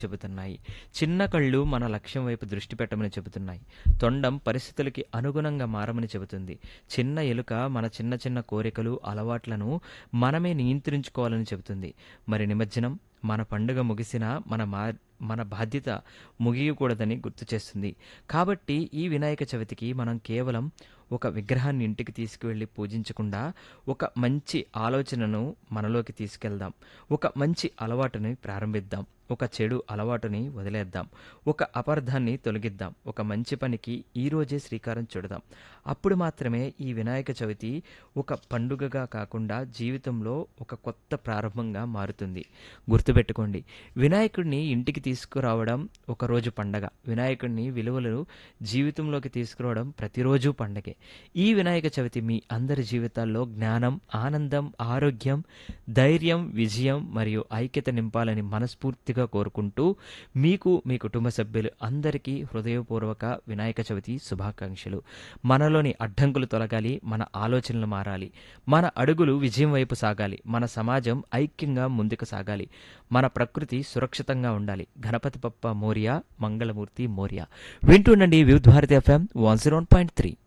చెబుతున్నాయి చిన్న కళ్ళు మన లక్ష్యం వైపు దృష్టి పెట్టమని చెబుతున్నాయి తొండం పరిస్థితులకి అనుగుణంగా మారమని చెబుతుంది చిన్న ఎలుక మన చిన్న చిన్న కోరికలు అలవాట్లను మనమే నియంత్రించుకోవాలని చెబుతుంది మరి నిమజ్జనం మన పండుగ ముగిసినా మన మా మన బాధ్యత ముగియకూడదని గుర్తు చేస్తుంది కాబట్టి ఈ వినాయక చవితికి మనం కేవలం ఒక విగ్రహాన్ని ఇంటికి తీసుకువెళ్ళి పూజించకుండా ఒక మంచి ఆలోచనను మనలోకి తీసుకెళ్దాం ఒక మంచి అలవాటుని ప్రారంభిద్దాం ఒక చెడు అలవాటుని వదిలేద్దాం ఒక అపార్థాన్ని తొలగిద్దాం ఒక మంచి పనికి ఈ రోజే శ్రీకారం చుడదాం అప్పుడు మాత్రమే ఈ వినాయక చవితి ఒక పండుగగా కాకుండా జీవితంలో ఒక కొత్త ప్రారంభంగా మారుతుంది గుర్తుపెట్టుకోండి వినాయకుడిని ఇంటికి తీసుకురావడం ఒక రోజు పండగ వినాయకుడిని విలువలు జీవితంలోకి తీసుకురావడం ప్రతిరోజు పండగే ఈ వినాయక చవితి మీ అందరి జీవితాల్లో జ్ఞానం ఆనందం ఆరోగ్యం ధైర్యం విజయం మరియు ఐక్యత నింపాలని మనస్ఫూర్తిగా కోరుకుంటూ మీకు మీ కుటుంబ సభ్యులు అందరికీ హృదయపూర్వక వినాయక చవితి శుభాకాంక్షలు మనలోని అడ్డంకులు తొలగాలి మన ఆలోచనలు మారాలి మన అడుగులు విజయం వైపు సాగాలి మన సమాజం ఐక్యంగా ముందుకు సాగాలి మన ప్రకృతి సురక్షితంగా ఉండాలి గణపతి పప్ప మోరియా మంగళమూర్తి మోరియా వింటుండండి Vividh Bharati FM one zero point three